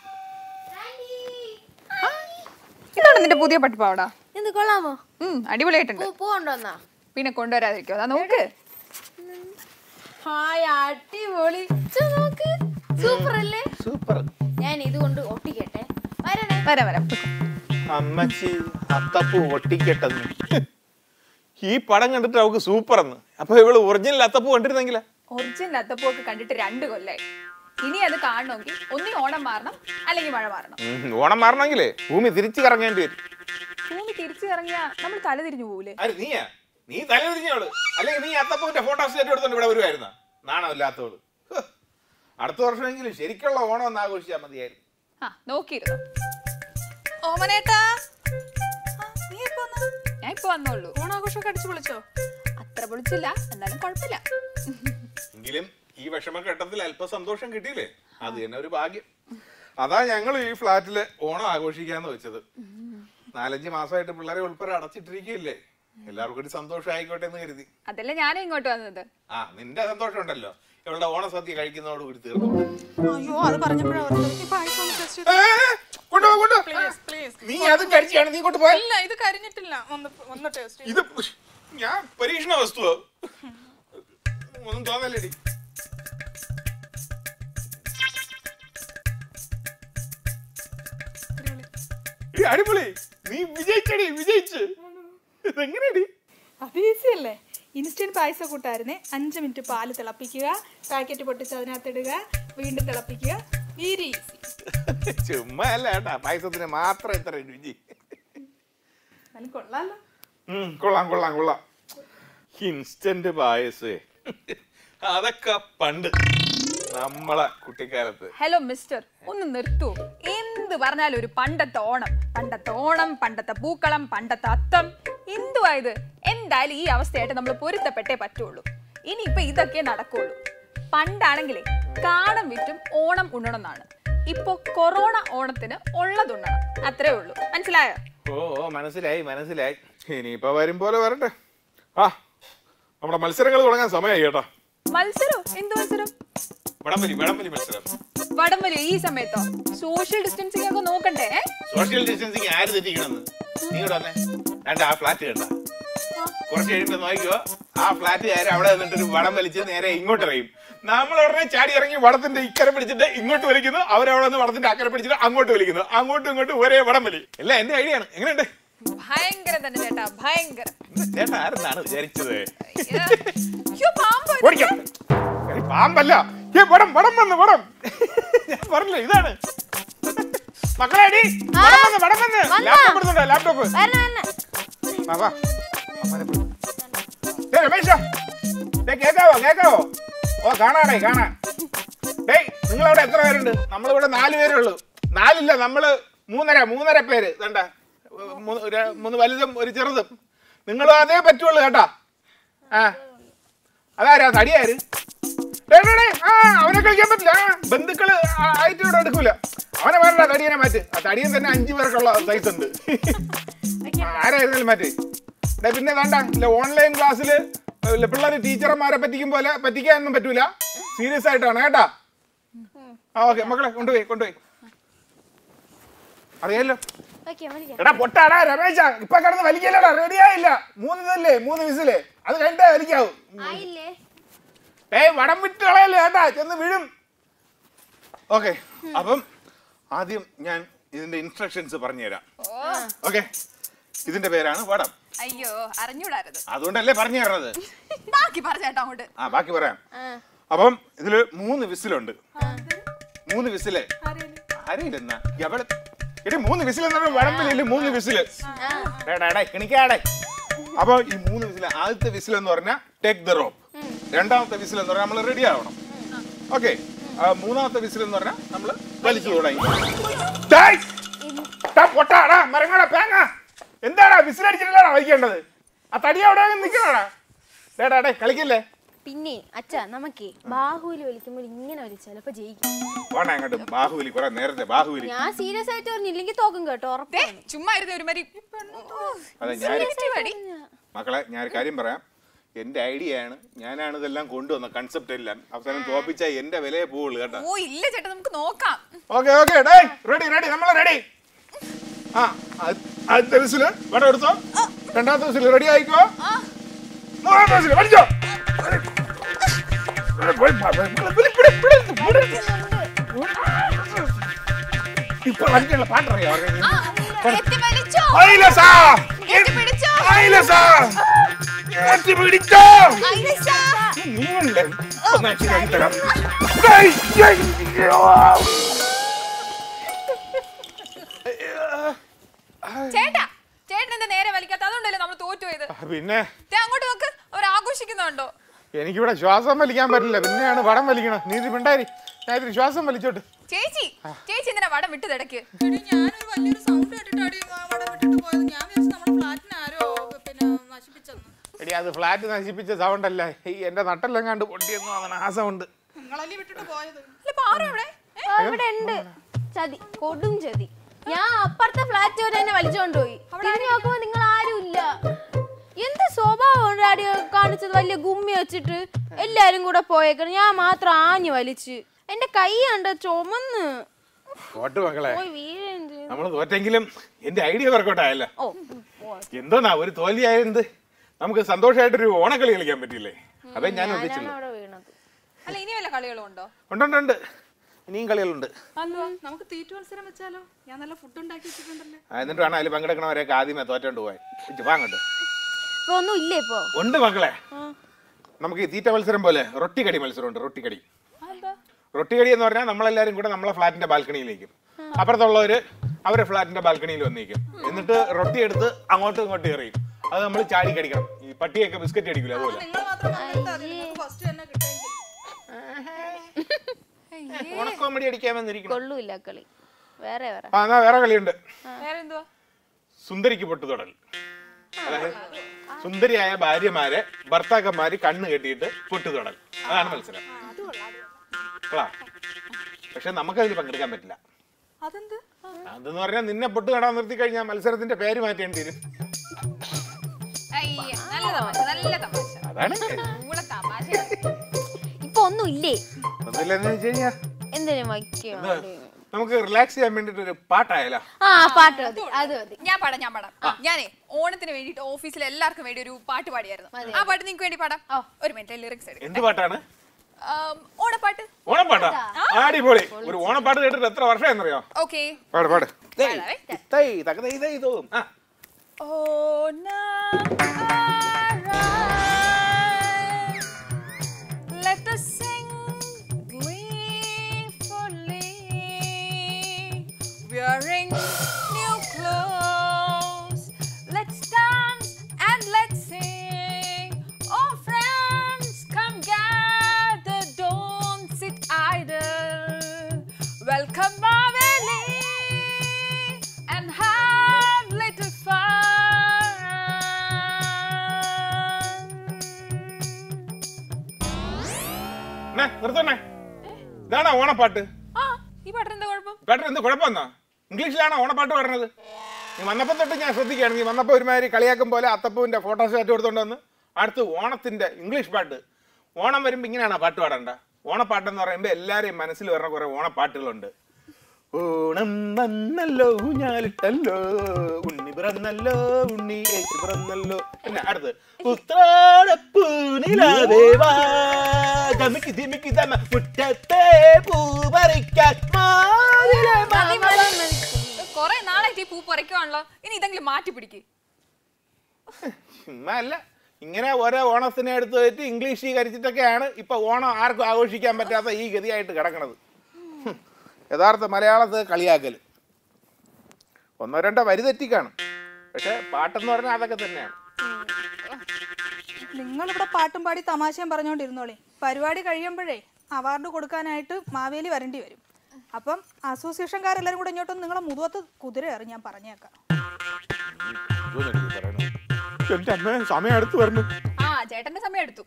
ഇതാണ് നിന്റെ പുതിയ പട്ടുപാവടാ എന്ത് കൊള്ളാമോ ഉം അടിപൊളിയായിട്ടുണ്ട് പൂ പോണ്ടോന്നാ പിന്നെ കൊണ്ടുവരാതിരിക്കോ അതാ നോക്ക് ഹായ് അടിപൊളി ഛെ, നോക്ക് സൂപ്പർ അല്ലേ സൂപ്പർ ഞാൻ ഇത് കൊണ്ട് ഒട്ടിക്കട്ടെ വരണേ വരാം വരാം അമ്മച്ചി അത്തപ്പൂ ഒട്ടിക്കട്ടെന്ന് ഈ പടം കണ്ടിട്ട് അവൾക്ക് സൂപ്പർ എന്ന് അപ്പൊ ഇവള് ഒറിജിനൽ അത്തപ്പൂ കണ്ടിരുന്നെങ്കിലാ ഒറിജിനൽ അത്തപ്പൂക്ക് കണ്ടിട്ട് രണ്ട് കൊല്ലായി ഇനി അത് കാണണമെങ്കിൽ ഒന്നി ഓണം മാറണം അല്ലെങ്കിൽ മഴ മാറണം ഉം, ഓണം മാറണമെങ്കിലേ ഭൂമി തിരിച്ചു കറങ്ങേണ്ടി വരും ഭൂമി തിരിച്ചു ഇറങ്ങിയാ നമ്മൾ തല തിരിഞ്ഞു പോകൂലേ ആര് നീയാ നീ തല തിരിഞ്ഞോള് അല്ലെങ്കിൽ നീ അത്തപ്പൂവിന്റെ ഫോട്ടോ സ്റ്റേറ്റ് എടുത്തോണ്ട് ഇവിടെ വരുമായിരുന്ന നാണമില്ലാത്തവള് ഹ്. അടുത്ത വർഷമെങ്കിലും ശരിക്കുള്ള ഓണം ഒന്ന് ആഘോഷിച്ചാൽ മതിയായിരുന്നു ആ നോക്കിയിരുന്നു ഓമനേട്ടാ ആ, നീ എപ്പോ വന്നു? ഞാൻ ഇപ്പൊ വന്നോളൂ ഓണാഘോഷമൊക്കെ അടിച്ചു പൊളിച്ചോ അത്ര പൊളിച്ചില്ല എന്നാലും കുഴപ്പമില്ല എങ്കിലും ഈ വിഷമഘട്ടത്തിൽ അല്പ സന്തോഷം കിട്ടിയില്ലേ അത് തന്നെ ഒരു ഭാഗ്യം അതാ ഞങ്ങൾ ഈ ഫ്ലാറ്റില് ഓണം ആഘോഷിക്കാന്ന് വെച്ചത് നാലഞ്ച് മാസമായിട്ട് പിള്ളേരെ ഉൾപ്പെടെ അടച്ചിട്ടിരിക്കുകയല്ലേ എല്ലാവർക്കും ഒരു സന്തോഷം ആയിക്കോട്ടെ എന്ന് കരുതി അതല്ല ഞാനും ഇങ്ങോട്ട് വന്നത് ആ നിന്റെ സന്തോഷം ഉണ്ടല്ലോ ഇവളുടെ ഓണസദ്യ കഴിക്കുന്നതോട് കൂടി തീർന്നു അയ്യോ അത് പറഞ്ഞപ്പോഴാ ഓർത്തത്. ഈ പായസം ഒന്ന് taste ചെയ്ത് ഏ, കൊണ്ടുപോ, കൊണ്ടുപോ. Please, please. നീ അത് കഴിച്ചാണ് നീ കൊണ്ട് പോയ ഇല്ല ഇത് കരിഞ്ഞിട്ടില്ല ഒന്ന് ഒന്ന് ടേസ്റ്റ് ഇത് ഞാൻ പരീക്ഷണ വസ്തുവോ ഒന്നും തോന്നല്ലേടി എടി, അടിപൊളി നീ വിജയിച്ചടി വിജയിച്ച് ഇതെങ്ങനെയടി അത് ഈസി അല്ലേ ഇൻസ്റ്റന്റ് പായസ കൂട്ടായിരുന്നേ അഞ്ച് മിനിറ്റ് പാല് തിളപ്പിക്കുക പാക്കറ്റ് പൊട്ടിച്ച് അതിനകത്ത് ഇടുക വീണ്ടും തിളപ്പിക്കുക വെരി ഈസി ചുമ്മാ അല്ല കേട്ടാ പായസത്തിന് മാത്രം ഇത്ര രുചി എന്നാലും കൊള്ളാലോ ഉം, കൊള്ളാം കൊള്ളാം കൊള്ളാം ഇൻസ്റ്റന്റ് പായസേ അതൊക്കെ പണ്ട് നമ്മളെ കുട്ടിക്കാലത്ത് ഹലോ മിസ്റ്റർ ഒന്ന് നിർത്തൂ എന്ത് പറഞ്ഞാലും ഒരു പണ്ടത്തെ ഓണം പണ്ടത്തെ ഓണം പണ്ടത്തെ പൂക്കളം പണ്ടത്തെ അത്തം എന്തുവാ ഇത് എന്തായാലും ഈ അവസ്ഥയായിട്ട് നമ്മൾ പൊരുത്തപ്പെട്ടേ പറ്റുള്ളൂ ഇനിയിപ്പൊ ഇതൊക്കെ നടക്കുള്ളൂ പണ്ടാണെങ്കിലേ കാണം വിറ്റും ഓണം ഉണ്ണണമെന്നാണ് ഇപ്പൊ കൊറോണ ഓണത്തിന് ഉള്ളതുണ്ണണം അത്രേ ഉള്ളൂ മനസ്സിലായോ ഓ ഓ മനസ്സിലായി മനസ്സിലായി ഇനിയിപ്പോ വരും പോലെ വരട്ടെ ആ നമ്മുടെ മത്സരങ്ങൾ തുടങ്ങാൻ സമയമായി കേട്ടോ മത്സരം എന്ത് മത്സരം വടംവലി വടംവലി മത്സരം വടംവലി ഈ സമയത്തോ സോഷ്യൽ ഡിസ്റ്റൻസിംഗ് ഒക്കെ നോക്കണ്ടേ ഏ? സോഷ്യൽ ഡിസ്റ്റൻസിങ് ആര് തെറ്റിക്കണമെന്ന് നീ ഇവിടെ വന്നേ രണ്ട് ആ ഫ്ലാറ്റ് കണ്ട കുറച്ച് കഴിയുമ്പോൾ നോക്കിയോ ആ ഫ്ലാറ്റുകാര് അവിടെ നിന്നിട്ട് ഒരു വടം വലിച്ച് നേരെ ഇങ്ങോട്ട് എറിയും നമ്മൾ ഉടനെ ചാടി ഇറങ്ങി വടത്തിന്റെ ഇക്കരെ പിടിച്ചിട്ട് ഇങ്ങോട്ട് വലിക്കുന്നു അവരവിടെ നിന്ന് വടത്തിന്റെ അക്കരെ പിടിച്ചിട്ട് അങ്ങോട്ട് വലിക്കുന്നു അങ്ങോട്ടും ഇങ്ങോട്ടും ഒരേ വടം വലി എല്ലാം എന്റെ ഐഡിയ ആണ് എങ്ങനെയുണ്ട് ഭയങ്കരം തന്നെ ചേട്ടാ ഭയങ്കരം ചേട്ടാ ആരെന്നാണ് വിചാരിച്ചത് അയ്യ. അയ്യോ, പാമ്പ് വരുന്നു. ഓടിക്കാം ഏയ് പാമ്പല്ല ഏ വടം വടം വന്ന് വടം ഞാൻ പറഞ്ഞില്ല ഇതാണ് മക്കളെ അടി വടം വന്ന് വടം വന്ന് വന്നോ? ലാപ്ടോപ്പ് എടുത്തുണ്ടോ ലാപ്ടോപ്പ് വരണം വരണം വാ, വാ. അമ്മനെ വിളി. ഡേയ് രമേശാ, ഡേയ് കേക്കാവോ കേക്കാവോ ഓ കാണാടേ കാണാം ഡേയ് നിങ്ങളവിടെ എത്ര പേരുണ്ട് നമ്മളിവിടെ നാല് പേരേ ഉള്ളൂ നാലില്ല നമ്മള് മൂന്നര മൂന്നര പേര് കണ്ട മൂന്ന് ഒരു- മൂന്ന് വലുതും ഒരു ചെറുതും നിങ്ങളും അതേ പറ്റുള്ളൂ കേട്ടാ ആ അതാരാ തടിയാര് ഡേയ് ഡേയ് ഡേയ്, ആ അവനെ കളിക്കാൻ പറ്റില്ല ആ, ബന്ധുക്കള് ആ- ആയിട്ട് ഇവിടെ എടുക്കൂല അവനെ വേണ്ട തടിയനെ മാറ്റ് ആ തടിയൻ തന്നെ അഞ്ചു പേർക്കുള്ള സൈസ് ഉണ്ട് ആരായിരുന്നാലും മാറ്റി ഡേ പിന്നെ വേണ്ട ഇല്ല ഓൺലൈൻ ക്ലാസ്സിൽ പിള്ളേർ ടീച്ചർമാരെ പറ്റിക്കും പോലെ പറ്റിക്കാനൊന്നും പറ്റൂല സീരിയസ് ആയിട്ടാണ് കേട്ടാ ആ ഓക്കെ മക്കളെ കൊണ്ടുപോയി കൊണ്ടുപോയി അറിയാലോ ഓക്കെ മരിക്കാം എടാ പൊട്ടാടാ രമേശ ഇപ്പൊ കിടന്ന് വലിക്കല്ലടാ റെഡി ആയില്ല മൂന്ന് ഇതല്ലേ മൂന്ന് വിസില് അത് കഴിഞ്ഞേ വലിക്കാവൂ ആയില്ലേ ഏയ് വടം വിട്ട് കളയല്ലേ കേട്ടാ ചെന്ന് വീഴും ഓക്കെ അപ്പം ആദ്യം ഞാൻ ഇതിന്റെ ഇൻസ്ട്രക്ഷൻസ് പറഞ്ഞുതരാം ഓക്കെ ഇതിന്റെ പേരാണ് വടം അയ്യോ അറിഞ്ഞൂടായിരുന്നു അതുകൊണ്ടല്ലേ പറഞ്ഞു തരണത് ബാക്കി പറഞ്ഞേട്ടാ അങ്ങോട്ട് ആ ബാക്കി പറയാം ആ അപ്പം ഇതില് മൂന്ന് വിസിലുണ്ട് മൂന്ന് വിസില് അറിയില്ലെന്നാ എവിടെ എടി മൂന്ന് വിസിൽ എന്നാണ് വടംവലിയില് മൂന്ന് വിസില് ഡേടാ കിണിക്കാടെ അപ്പൊ ഈ മൂന്ന് വിസിൽ ആദ്യത്തെ വിസിൽ എന്ന് പറഞ്ഞാൽ ടേക്ക് ദ റോപ്പ് രണ്ടാമത്തെ വിസിൽ എന്ന് പറഞ്ഞാൽ നമ്മൾ റെഡി ആവണം ഓക്കെ മൂന്നാമത്തെ വിസിൽ എന്ന് പറഞ്ഞാൽ നമ്മൾ വലിച്ചു തുടങ്ങി ഡേയ്! ടാ പൊട്ടാടാ മരങ്ങാടാ പേങ്ങ എന്താടാ വിസിലടിച്ചിട്ടാണ് വലിക്കേണ്ടത് ആ തടി അവിടെ നിൽക്കണടാ ഡേടാ ഡേ കളിക്കില്ലേ പിന്നെ അച്ഛാ നമുക്കേ ബാഹുവിൽ വലിക്കുമ്പോൾ ഇങ്ങനെ വലിച്ചാൽ അപ്പൊ ജയിക്കും പോണ അങ്ങോട്ട് ബാഹുബലി കുറെ നേരത്തെ ബാഹുബലി ഞാൻ സീരിയസ് ആയിട്ട് പറഞ്ഞില്ലെങ്കിൽ തോക്കും കേട്ടോ ദേ, ഉറപ്പാണ് ചുമ്മാ ഇരുന്ന് ഒരു മാതിരി അതെ ഞാൻ Sensitive അടി. മക്കളെ ഞാൻ ഒരു കാര്യം പറയാം എന്റെ ഐഡിയ ആണ് ഞാനാണ് ഇതെല്ലാം കൊണ്ടുവന്ന കൺസെപ്റ്റ് എല്ലാം അവസാനം തോപ്പിച്ച എന്റെ വിലയെ പോവുള്ളൂ കേട്ടോ ഓ ഇല്ല ചേട്ടാ നമുക്ക് നോക്കാം ഓക്കെ ഓക്കെ ഡേ റെഡി റെഡി നമ്മൾ റെഡി ആ ആദ്യ- ആദ്യത്തെ വിസില് വേണം എടുത്തോ രണ്ടാമത്തെ വിസില് റെഡി ആയിക്കോ മൂന്നാമത്തെ വിസില് വലിച്ചോ പോയി, പോയി, പോയി, വിളി, വിളി, വിളി, വിളി, വിളി. ഇപ്പൊ വലിക്കാനുള്ള പാട്ടറിയാം എത്തി വലിച്ചോ ഐലസാ എത്തി പിടിച്ചോ ഐലസാ എത്തി പിടിച്ചോ ഐലസാ. നീയുണ്ട് ഒന്ന് ശരിയാക്കി തരാം ഏയ്, ഏയ്, അയ്യോ. ചേട്ടാ ചേട്ടൻ എന്താ നേരെ വലിക്കാത്ത അതുകൊണ്ടല്ലേ നമ്മൾ തോറ്റുപോയത് പിന്നെ ദേ, അങ്ങോട്ട് നോക്ക് അവർ ആഘോഷിക്കുന്നുണ്ടോ എനിക്കിവിടെ ശ്വാസം വലിക്കാൻ പറ്റില്ല പിന്നെയാണ് വടം വലിക്കണം നീ ഇത് മിണ്ടായി ഞാൻ ഇതിന് ശ്വാസം വലിച്ചോട്ട് ചേച്ചി ചേച്ചി എന്തിനാ വടം വിട്ടത് ഇടയ്ക്ക് ഞാനൊരു വലിയൊരു സൗണ്ട് കേട്ടിട്ടാടി അവിടെ വിട്ടിട്ട് പോയത് ഞാൻ വിചാരിച്ചു നമ്മുടെ ഫ്ലാറ്റിന് ആരോ പിന്നെ നശിപ്പിച്ചെന്ന് എടി അത് ഫ്ലാറ്റ് നശിപ്പിച്ച സൗണ്ട് അല്ല ഈ എന്റെ നട്ടെല്ലാം കണ്ട് പൊട്ടിയെന്നു അവൻ ആ സൗണ്ട് നിങ്ങളല്ലേ വിട്ടിട്ട് പോയത് അല്ല പാറ അവിടെ ആ, ഇവിടെ ഉണ്ട് ചതി കൊടും ചതി ഞാൻ അപ്പുറത്തെ ഫ്ലാറ്റ് വരെ എന്നെ വലിച്ചോണ്ടുപോയി തിരിഞ്ഞു നോക്കുമ്പോ നിങ്ങൾ ആരും ഇല്ല എന്ത് സ്വഭാവം ഡാഡി കാണിച്ചത് വലിയ ഗുമ്മി വെച്ചിട്ട് എല്ലാരും കൂടെ പോയേക്കണം ഞാൻ മാത്രം ആഞ്ഞു വലിച്ച് എന്റെ കൈ കണ്ട ചുമന്ന് തോട്ട് മക്കളെ പോയി വീഴുകയും ചെയ്തു നമ്മൾ തോറ്റെങ്കിലും എന്റെ ഐഡിയ വർക്കൗട്ട് ആയല്ലോ ഓ എന്തോന്നാ ഒരു തോൽവിയായത് നമുക്ക് സന്തോഷമായിട്ടൊരു ഓണക്കളി കളിക്കാൻ പറ്റില്ലേ അതേ ഞാൻ ഞാനാണ് ഉദ്ദേശിച്ചുള്ളൂ അവിടെ വീണത് അല്ല ഇനി വല്ല കളികളും ഉണ്ടോ ഉണ്ട് ഉണ്ട് ഇനിയും കളികളുണ്ട് നമുക്ക് തീറ്റ മത്സരം വെച്ചാലോ ഞാൻ നല്ല ഫുഡ് ഉണ്ടാക്കി വെച്ചിട്ടുണ്ടല്ലോ ആ, എന്നിട്ട് വേണം അതിൽ പങ്കെടുക്കണവരെയൊക്കെ ആദ്യമേ തോറ്റോണ്ട് പോയി വാങ്ങട്ട് ഇപ്പൊ ഒന്നും ഇല്ല ഇപ്പൊ ഉണ്ട് മക്കളെ നമുക്ക് ഈ തീറ്റ മത്സരം പോലെ റൊട്ടിക്കടി മത്സരമുണ്ട് റൊട്ടിക്കടി റൊട്ടിക്കടി എന്ന് പറഞ്ഞാൽ നമ്മളെല്ലാരും കൂടെ നമ്മളെ ഫ്ലാറ്റിന്റെ ബാൽക്കണിയിലേക്കും അപ്പുറത്തുള്ളവര് അവരെ ഫ്ലാറ്റിന്റെ ബാൽക്കണിയിൽ വന്നേക്കും എന്നിട്ട് റൊട്ടി എടുത്ത് അങ്ങോട്ടും ഇങ്ങോട്ടും എറിയും അത് നമ്മൾ ചാടി കടിക്കണം ഈ പട്ടിയൊക്കെ ബിസ്ക്കറ്റ് അടിക്കില്ല അതുപോലെ നിങ്ങൾ മാത്രം പങ്കെടുത്താൽ നിങ്ങൾക്ക് ഫസ്റ്റ് തന്നെ കിട്ടുകയും ചെയ്യും ഓണക്കോമഡി അടിക്കാമെന്നിരിക്കണം കൊള്ളൂല്ല കളി വേറെ വേറെ ആ എന്നാ വേറെ കളിയുണ്ട് വേറെ എന്തുവാ സുന്ദരിക്ക് പൊട്ടുതൊടൽ അതായത് സുന്ദരിയായ ഭാര്യമാരെ ഭർത്താക്കന്മാര് കണ്ണ് കെട്ടിയിട്ട് പൊട്ടുതൊടൽ അതാണ് മത്സരം കൊള്ളാം. പക്ഷെ നമുക്കതിൽ പങ്കെടുക്കാൻ പറ്റില്ല അതെന്ത് അതെന്ന് പറഞ്ഞാൽ നിന്നെ പൊട്ട് നടാൻ നിർത്തി കഴിഞ്ഞാൽ മത്സരത്തിന്റെ പേര് മാറ്റേണ്ടി വരും അയ്യ നല്ല തമാശ നല്ല തമാശ അതാണ് കൂടെ തമാശ ഇപ്പൊ ഒന്നും ഇല്ലേ ഒന്നുമില്ലെന്ന് വെച്ച് കഴിഞ്ഞാ എന്തിനു വയ്ക്കോ നമുക്ക് റിലാക്സ് ചെയ്യാൻ വേണ്ടിട്ട് ഒരു പാട്ടായാലോ ആ പാട്ട് മതി അത് മതി ഞാൻ പാടാം ഞാൻ പാടാം ഞാനേ ഓണത്തിന് വേണ്ടിട്ട് ഓഫീസിൽ എല്ലാവർക്കും വേണ്ടി ഒരു പാട്ട് പാടിയായിരുന്നു ആ പാട്ട് നിങ്ങൾക്ക് വേണ്ടി പാടാം ഒരു മിനിറ്റ് ലിറിക്സ് എടുക്കാം എന്ത് പാട്ടാണ് ആം, ഓണപ്പാട്ട് ഓണപ്പാട്ടാ അടിപൊളി ഒരു ഓണപ്പാട്ട് കേട്ടിട്ട് എത്ര വർഷം എന്നറിയോ ഓക്കെ പാട് പാട് പാടാവേ. തൈ തക തൈ തൈ തോം ആ Let us sing gleefully, wearing new clothes. Let's dance and let's sing. Oh, friends, come gather, don't sit idle. Welcome, Maveli, and have little fun. എന്നാ, നിർത്തണേ ഇതാണോ ഓണപ്പാട്ട് ആ ഈ പാട്ടിന് എന്താ കുഴപ്പം പാട്ടിന് എന്ത് കുഴപ്പമെന്നാ ഇംഗ്ലീഷിലാണോ ഓണപ്പാട്ട് പാടുന്നത് നീ വന്നപ്പം തൊട്ട് ഞാൻ ശ്രദ്ധിക്കുകയാണ് നീ വന്നപ്പോൾ ഒരുമാതിരി കളിയാക്കും പോലെ അത്തപ്പൂവിന്റെ ഫോട്ടോസ്റ്റാറ്റ് എടുത്തോണ്ട് വന്ന് അടുത്ത് ഓണത്തിന്റെ ഇംഗ്ലീഷ് പാട്ട് ഓണം വരുമ്പോൾ ഇങ്ങനെയാണോ പാട്ട് പാടണ്ട ഓണപ്പാട്ടെന്ന് പറയുമ്പോൾ എല്ലാവരെയും മനസ്സിൽ വരുന്ന കുറെ ഓണപ്പാട്ടുകളുണ്ട് ഓണം വന്നല്ലോ ഊഞ്ഞാലിട്ടല്ലോ ഉണ്ണി പിറന്നല്ലോ ഉണ്ണി യേശു പിറന്നല്ലോ പിന്നെ അടുത്ത് ഉത്രാടപ്പൂനിലാദേവാ ദമിക്ക് ദിമിക്ക് ദമ മുറ്റത്തെ പൂ പറിക്കാൻ മാവിലെ മാമല. കൊറേ നാളായിട്ട് ഈ പൂ പറിക്കുവാണല്ലോ ഇനി ഇതെങ്കിലും മാറ്റി പിടിക്ക് ചുമ്മാ അല്ല ഇങ്ങനെ ഓരോ ഓണത്തിനെ എടുത്ത് വെച്ച് ഇംഗ്ലീഷീകരിച്ചിട്ടൊക്കെയാണ് ഇപ്പൊ ഓണം ആർക്കും ആഘോഷിക്കാൻ പറ്റാത്ത ഈ ഗതിയായിട്ട് കിടക്കണത് ഹും. യഥാർത്ഥ മലയാളത്തെ കളിയാക്കൽ ഒന്നോ രണ്ടോ വരി തെറ്റിക്കാണ് പക്ഷെ പാട്ടെന്ന് പറഞ്ഞാൽ അതൊക്കെ തന്നെയാണ് നിങ്ങളിവിടെ പാട്ടും പാടി തമാശയും പറഞ്ഞുകൊണ്ടിരുന്നോളേ പരിപാടി കഴിയുമ്പോഴേ അവാർഡ് കൊടുക്കാനായിട്ട് മാവേലി വരേണ്ടി വരും അപ്പം അസോസിയേഷൻകാരെല്ലാരും കൂടെ ഇങ്ങോട്ട് നിങ്ങളെ മുതുവത്ത് കുതിര കയറി ഞാൻ പറഞ്ഞേക്കാം ഇതൊന്നും എനിക്ക് പറയണോ? എന്റെ അമ്മ സമയം അടുത്ത് വരണം ആ ചേട്ടന്റെ സമയം എടുത്തു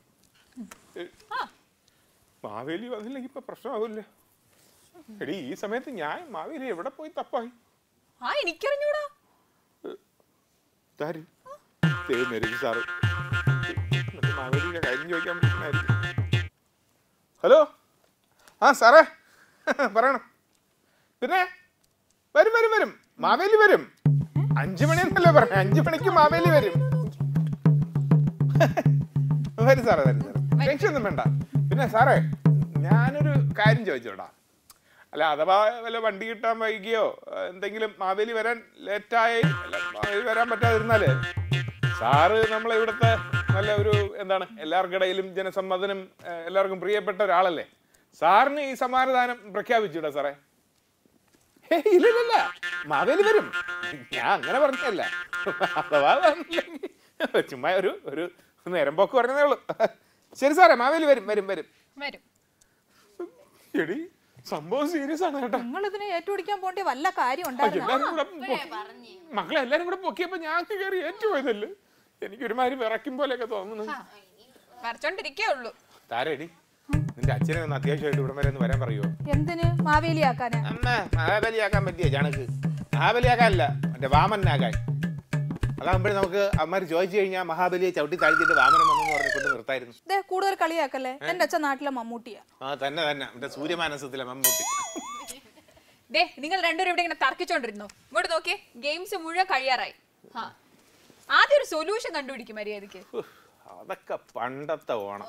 മാവേലി വന്നില്ലെങ്കിൽ ഇപ്പൊ പ്രശ്നമാവില്ല എടി ഈ സമയത്ത് ഞാൻ മാവേലി എവിടെ പോയി തപ്പായി ആ എനിക്കറിഞ്ഞൂടാ ഇതാര്? ദേ മെരുകി സാറ് എന്നിട്ട് മാവേലിയുടെ കാര്യം ചോദിക്കാൻ പറ്റുന്നതായിരിക്കും ഹലോ ആ സാറേ പറയണം പിന്നെ വരും വരും വരും മാവേലി വരും അഞ്ചു മണി എന്നല്ലേ പറഞ്ഞ അഞ്ചു മണിക്ക് മാവേലി വരും വരും സാറേ വരും സാറേ ടെൻഷൻ ഒന്നും വേണ്ട പിന്നെ സാറേ ഞാനൊരു കാര്യം ചോദിച്ചോടാ അല്ല അഥവാ വല്ല വണ്ടി കിട്ടാൻ വൈകിയോ ഏഹ്, എന്തെങ്കിലും മാവേലി വരാൻ ലേറ്റായി അല്ല മാവേലി വരാൻ പറ്റാതിരുന്നാല് സാറ് നമ്മളെ ഇവിടുത്തെ നല്ല ഒരു എന്താണ് എല്ലാവർക്കും ഇടയിലും ജനസമ്മതനും ഏഹ്, എല്ലാവർക്കും പ്രിയപ്പെട്ട ഒരാളല്ലേ സാറിന് ഈ സമാധാനം പ്രഖ്യാപിച്ചൂടാ സാറേ ഹേയ്, ഇല്ല ഇല്ല, ഇല്ല മാവേലി വരും ഞാൻ അങ്ങനെ പറഞ്ഞല്ല അഥവാ വന്നില്ലെങ്കിൽ ചുമ്മാ ഒരു ഒരു നേരം പോക്ക് പറഞ്ഞതേ ഉള്ളൂ ശരി സാറേ മാവേലി വരും വരും വരും വരും എടി സംഭവം സീരിയസ് ആണ് കേട്ടോ നിങ്ങൾ ഇതിനെ ഏറ്റുപിടിക്കാൻ പോണ്ടി വല്ല കാര്യം അയ്യോ, ഉണ്ടായിരുന്നു എല്ലാരും കൂടെ പൊക്കി- മക്കളെ എല്ലാരും കൂടെ പൊക്കിയപ്പോ ഞാൻ കയറി ഏറ്റുപോയതല്ലേ എനിക്ക് ഒരുമാതിരി വിറയ്ക്കും പോലെയൊക്കെ തോന്നുന്നു വരച്ചോണ്ടിരിക്കേ ഉള്ളൂ താരേടി നിന്റെ അച്ഛനെ ഒന്ന് അത്യാവശ്യമായിട്ട് ഇവിടെ വരെ ഒന്ന് വരാൻ പറയുമോ എന്തിന് മാവേലി ആക്കാനാ അമ്മ മഹാബലിയാക്കാൻ പറ്റിയ ചണക്ക് മഹാബലിയാക്കാനല്ല മറ്റേ വാമനാകാൻ അതാകുമ്പോഴേ നമുക്ക് അമ്മമാർ ചോദിച്ചു കഴിഞ്ഞാൽ മഹാബലിയെ ചവിട്ടി താഴ്ത്തിയിട്ട് വാമനം വന്നെന്ന് പറഞ്ഞുകൊണ്ട് നിർത്തായിരുന്നു ദേ കൂടുതൽ കളിയാക്കല്ലേ എന്റെ അച്ഛൻ നാട്ടിലെ മമ്മൂട്ടിയാ ആ തന്നെ തന്നെ മറ്റേ സൂര്യമാനസത്തിലെ മമ്മൂട്ടി ദേ നിങ്ങൾ രണ്ടുപേരും ഇവിടെ ഇങ്ങനെ തർക്കിച്ചോണ്ടിരുന്നു ഇങ്ങോട്ട് നോക്കിയേ ഗെയിംസ് മുഴുവൻ കഴിയാറായി ആ ആദ്യം ഒരു സൊല്യൂഷൻ കണ്ടുപിടിക്കും മര്യാദക്ക് ഉഫ്, അതൊക്കെ പണ്ടത്തെ ഓണം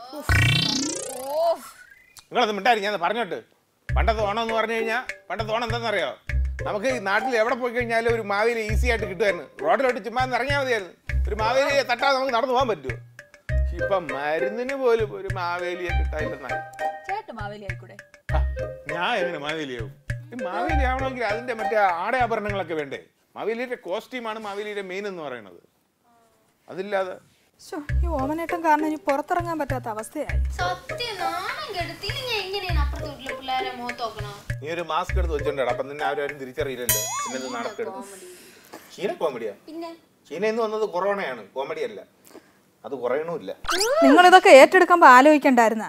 ഓ നിങ്ങളത് മിണ്ടായി ഞാൻ പറഞ്ഞോട്ട് പണ്ടത്തെ ഓണം എന്ന് പറഞ്ഞു കഴിഞ്ഞാൽ പണ്ടത്തെ ഓണം എന്താണെന്നറിയോ നമുക്ക് ഈ നാട്ടിൽ എവിടെ പോയി കഴിഞ്ഞാലും ഒരു മാവേലി ഈസി ആയിട്ട് കിട്ടുമായിരുന്നു റോഡിലോട്ട് ചുമ്മാ ഒന്ന് ഇറങ്ങിയാൽ മതിയായിരുന്നു ഒരു മാവേലിയെ തട്ടാതെ നമുക്ക് നടന്നു പോകാൻ പറ്റുമോ ഇപ്പൊ മരുന്നിന് പോലും ഒരു മാവേലിയെ കിട്ടാനില്ലെന്നായി ചേട്ടൻ മാവേലി ആയിക്കൂടെ ആ, ഞാൻ എങ്ങനെ മാവേലിയാവും ഈ മാവേലി ആവണമെങ്കിൽ അതിന്റെ മറ്റേ ആടയാഭരണങ്ങളൊക്കെ വേണ്ടേ മാവേലിയുടെ കോസ്റ്റ്യൂമാണ് മാവേലിയുടെ മെയിൻ എന്ന് പറയുന്നത് അതില്ലാതെ ശ്ശോ, ഈ ഓമനേട്ടം കാരണം ഇനി പുറത്തിറങ്ങാൻ പറ്റാത്ത അവസ്ഥയായി സത്യം നാണം കെടുത്തി ഞാൻ എങ്ങനെയാണ് അപ്പുറത്തെ വീട്ടിലെ പിള്ളേരെ മുഖത്ത് നോക്കണോ നീ ഒരു മാസ്ക് എടുത്ത് വെച്ചിട്ടുണ്ടോ അപ്പൊ നിന്നെ ആരും ആരും തിരിച്ചറിയില്ലല്ലോ പിന്നെ ഇത് നാണക്കെടുത്ത് ചീന കോമഡിയാ പിന്നെ ചീനയിൽ നിന്ന് വന്നത് കൊറോണയാണ് കോമഡി അല്ല അത് കുറയണമില്ല നിങ്ങൾ ഇതൊക്കെ ഏറ്റെടുക്കുമ്പോ ആലോചിക്കണ്ടായിരുന്ന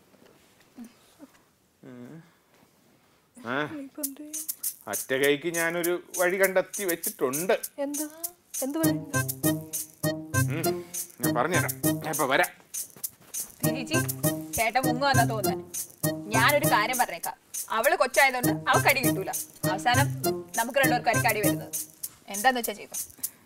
ആ ഒറ്റ കൈക്ക് ഞാനൊരു വഴി കണ്ടെത്തി വെച്ചിട്ടുണ്ട് എന്ത് എന്ത് പറയും ഉം, ഞാൻ പറഞ്ഞുതരാം ഞാൻ ഇപ്പൊ വരാം ചേച്ചി ചേട്ടൻ മുങ്ങുവെന്നാ തോന്നുന്നത് ഞാനൊരു കാര്യം പറഞ്ഞേക്കാം അവള് കൊച്ചായതുകൊണ്ട് അവൾക്ക് അടി കിട്ടൂല അവസാനം നമുക്ക് രണ്ടുപേർക്കും അടി വരുന്നത് എന്താന്ന് വെച്ചാ ചെയ്തു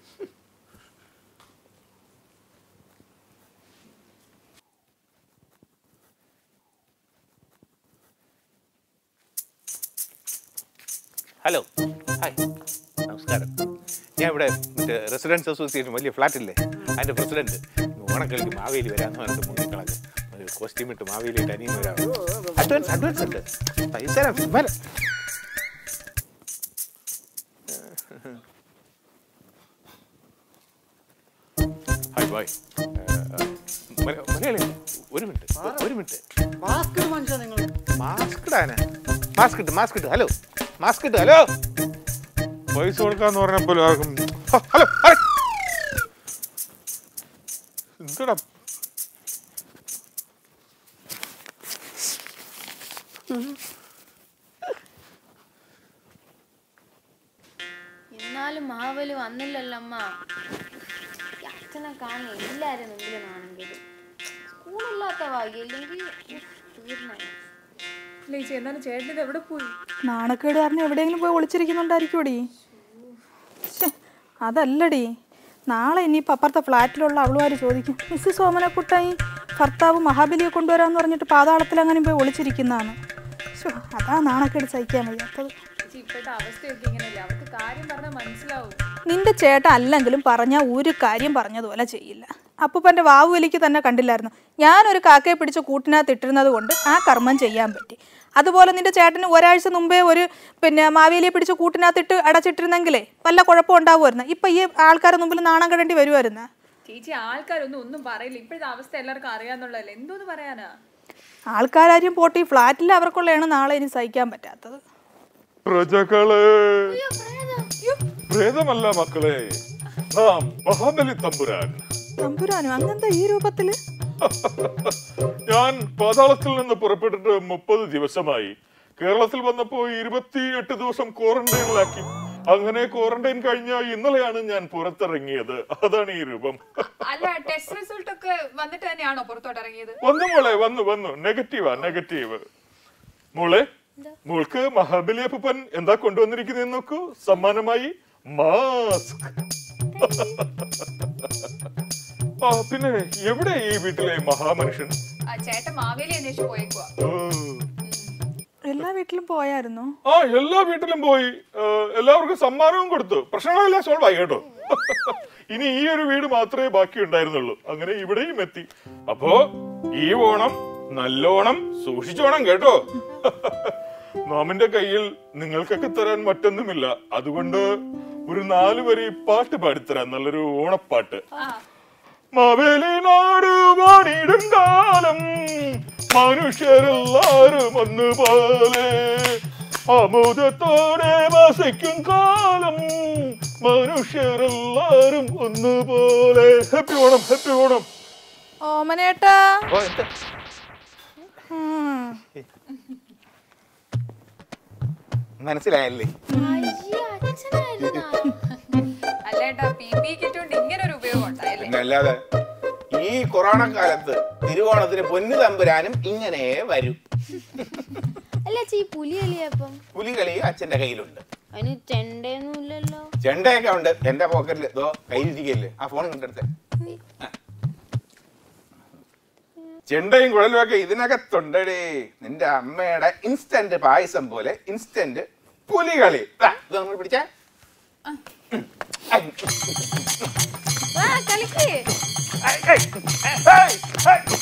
ഹലോ ഹായ് നമസ്കാരം ഞാൻ ഇവിടെ മറ്റേ റെസിഡൻസ് അസോസിയേഷൻ വലിയ ഫ്ലാറ്റില്ലേ അതിൻ്റെ പ്രസിഡന്റ് ഓണക്കളിക്ക് മാവേലി വരാമെന്ന് പറഞ്ഞിട്ട് മുങ്ങിക്കളഞ്ഞ് ഒരു കോസ്റ്റ്യൂം ഇട്ട് മാവേലി ഇട്ട് അനിയും വരാം അഡ്വാൻസ് അഡ്വാൻസ് ഉണ്ട് പൈസ തരാം സിനിമ ഹായ് ബായ് മലയാളി ഒരു മിനിറ്റ് ഒരു മിനിറ്റ് മാസ്ക് മനുഷ്യ നിങ്ങൾ മാസ്ക് ഇടാനാ മാസ്ക് ഇട്ട് മാസ്ക് ഇട്ട് ഹലോ മാസ്ക് ഇട്ട് ഹലോ പൈസ കൊടുക്കാന്ന് പറഞ്ഞപ്പോൾ ആർക്കും ഹ, ഹലോ ഹലോ. എന്തെടാ എന്നാലും മഹാബലി വന്നില്ലല്ലോ അമ്മ ഈ അച്ഛനെ കാണുന്ന എല്ലാരും മുമ്പിലാണെങ്കിലും സ്കൂളില്ലാത്ത ഭാഗ്യം ഇല്ലെങ്കിൽ തീർന്നു ചേച്ചി എന്നാലും ചേട്ടൻ ഇത് എവിടെ പോയി നാണക്കേട് കാരണം എവിടെയെങ്കിലും പോയി ഒളിച്ചിരിക്കുന്നുണ്ടായിരിക്കൂടി ശ്ശെ, അതല്ലടി നാളെ ഇനിയിപ്പോൾ അപ്പുറത്തെ ഫ്ലാറ്റിലുള്ള അവളുമാർ ചോദിക്കും മിസ് സോമനക്കുട്ടായി ഭർത്താവ് മഹാബലിയെ കൊണ്ടുവരാമെന്ന് പറഞ്ഞിട്ട് പാതാളത്തിൽ അങ്ങനെ പോയി ഒളിച്ചിരിക്കുന്നതാണ് ശ്ശോ, അതാ നാണക്കേട് സഹിക്കാൻ വയ്യാത്തത് ചേച്ചി ഇപ്പോഴത്തെ അവസ്ഥയൊക്കെ ഇങ്ങനെയല്ലേ അവർക്ക് കാര്യം പറഞ്ഞാൽ മനസ്സിലാവും നിന്റെ ചേട്ടൻ അല്ലെങ്കിലും പറഞ്ഞാൽ ഒരു കാര്യം പറഞ്ഞതുപോലെ ചെയ്യില്ല അപ്പൂപ്പൻ്റെ വാവുവലിക്ക് തന്നെ കണ്ടില്ലായിരുന്നു ഞാനൊരു കാക്കയെ പിടിച്ച് കൂട്ടിനകത്ത് ഇട്ടിരുന്നത് കൊണ്ട് ആ കർമ്മം ചെയ്യാൻ പറ്റി അതുപോലെ നിന്റെ ചേട്ടന് ഒരാഴ്ച മുമ്പേ ഒരു പിന്നെ മാവേലിയെ പിടിച്ച് കൂട്ടിനകത്തിട്ട് അടച്ചിട്ടിരുന്നെങ്കിലേ വല്ല കുഴപ്പം ഉണ്ടാവുമായിരുന്നു ഇപ്പം ഈ ആൾക്കാരുടെ മുമ്പിൽ നാണം കെടേണ്ടി വരുമായിരുന്നു ചേച്ചി ആൾക്കാരൊന്നും ഒന്നും പറയില്ല ഇപ്പോഴത്തെ അവസ്ഥ എല്ലാവർക്കും അറിയാന്നുള്ളതല്ലേ എന്തോന്ന് പറയാനാ ആൾക്കാരും പോട്ടി ഫ്ലാറ്റിൽ അവർക്കുള്ളതാണ് നാളെ ഇനി സഹിക്കാൻ പറ്റാത്തത് പ്രജകളെ പ്രേതമല്ല മക്കളെ നാം മഹാബലി തമ്പുരാൻ തമ്പുരാനും അങ്ങനത്തെ ഈ രൂപത്തില് ഞാൻ പാതാളത്തിൽ നിന്ന് പുറപ്പെട്ടിട്ട് മുപ്പത് ദിവസമായി കേരളത്തിൽ വന്നപ്പോ ഇരുപത്തിയെട്ട് ദിവസം ക്വാറന്റൈനിലാക്കി അങ്ങനെ ക്വാറന്റൈൻ കഴിഞ്ഞ ഇന്നലെയാണ് ഞാൻ പുറത്തിറങ്ങിയത് അതാണ് ഈ രൂപം അല്ല ടെസ്റ്റ് റിസൾട്ട് ഒക്കെ വന്നിട്ട് തന്നെയാണോ പുറത്തോട്ട് ഇറങ്ങിയത് വന്നു മോളെ വന്നു വന്നു നെഗറ്റീവാ നെഗറ്റീവ് മോളെ മോൾക്ക് മഹാബലി അപ്പൻ എന്താ കൊണ്ടുവന്നിരിക്കുന്നത് നോക്കൂ സമ്മാനമായി മാസ്ക് ആ പിന്നെ എവിടെ ഈ വീട്ടിലെ മഹാമനുഷ്യൻ ആ ചേട്ടൻ മാവേലി അന്വേഷിച്ച് പോയേക്കുവാ ഓ. എല്ലാ വീട്ടിലും പോയായിരുന്നു ആ എല്ലാ വീട്ടിലും പോയി ആ, എല്ലാവർക്കും സമ്മാനവും കൊടുത്തു പ്രശ്നങ്ങളെല്ലാം സോൾവ് ആയി കേട്ടോ ഇനി ഈ ഒരു വീട് മാത്രമേ ബാക്കി ഉണ്ടായിരുന്നുള്ളൂ അങ്ങനെ ഇവിടെയും എത്തി അപ്പോ ഈ ഓണം നല്ലോണം സൂക്ഷിച്ചോണം കേട്ടോ നോമിന്റെ കയ്യിൽ നിങ്ങൾക്കൊക്കെ തരാൻ മറ്റൊന്നുമില്ല അതുകൊണ്ട് ഒരു നാല് വരി പാട്ട് പാടിത്തരാം നല്ലൊരു ഓണപ്പാട്ട് മാവേലി നാട് വാണിടും കാലം മനുഷ്യരെല്ലാരും ഒന്നുപോലെ അമുദത്തോടെ വസിക്കും കാലം മനുഷ്യരെല്ലാരും ഒന്നുപോലെ ഹാപ്പി ഓണം ഹാപ്പി ഓണം ഓമനേട്ടാ ഓ എന്ത് ഉം. മനസ്സിലായല്ലേ അല്ലേട്ടാ പി പി കിറ്റ് കൊണ്ട് ഇങ്ങനെ ഒരു ഉപയോഗം ഉണ്ടായല്ലേ പിന്നെ അല്ലാതെ ഈ കൊറോണ കാലത്ത് തിരുവോണത്തിന് പൊന്നു തമ്പുരാനും ഇങ്ങനെ വരും അല്ല ചീ പുലി അലിയപ്പം പുലികളി അച്ഛന്റെ കയ്യിലുണ്ട് അതിന് ചെണ്ടയൊന്നും ഇല്ലല്ലോ ചെണ്ടയൊക്കെ ഉണ്ട് എന്റെ പോക്കറ്റിൽ ഇതോ കയ്യിലിരിക്കല്ലേ ആ ഫോൺ കണ്ടെടുത്തെ ചെണ്ടയും കുഴലും ഒക്കെ ഇതിനകത്തുണ്ടടേ നിന്റെ അമ്മയുടെ ഇൻസ്റ്റന്റ് പായസം പോലെ ഇൻസ്റ്റന്റ് പുലികളി ദാ, ഇത് നമ്മൾ പിടിച്ചേ വാ കളിക്ക് ഏയ്, ഏയ്, ഏയ്, ഏയ്.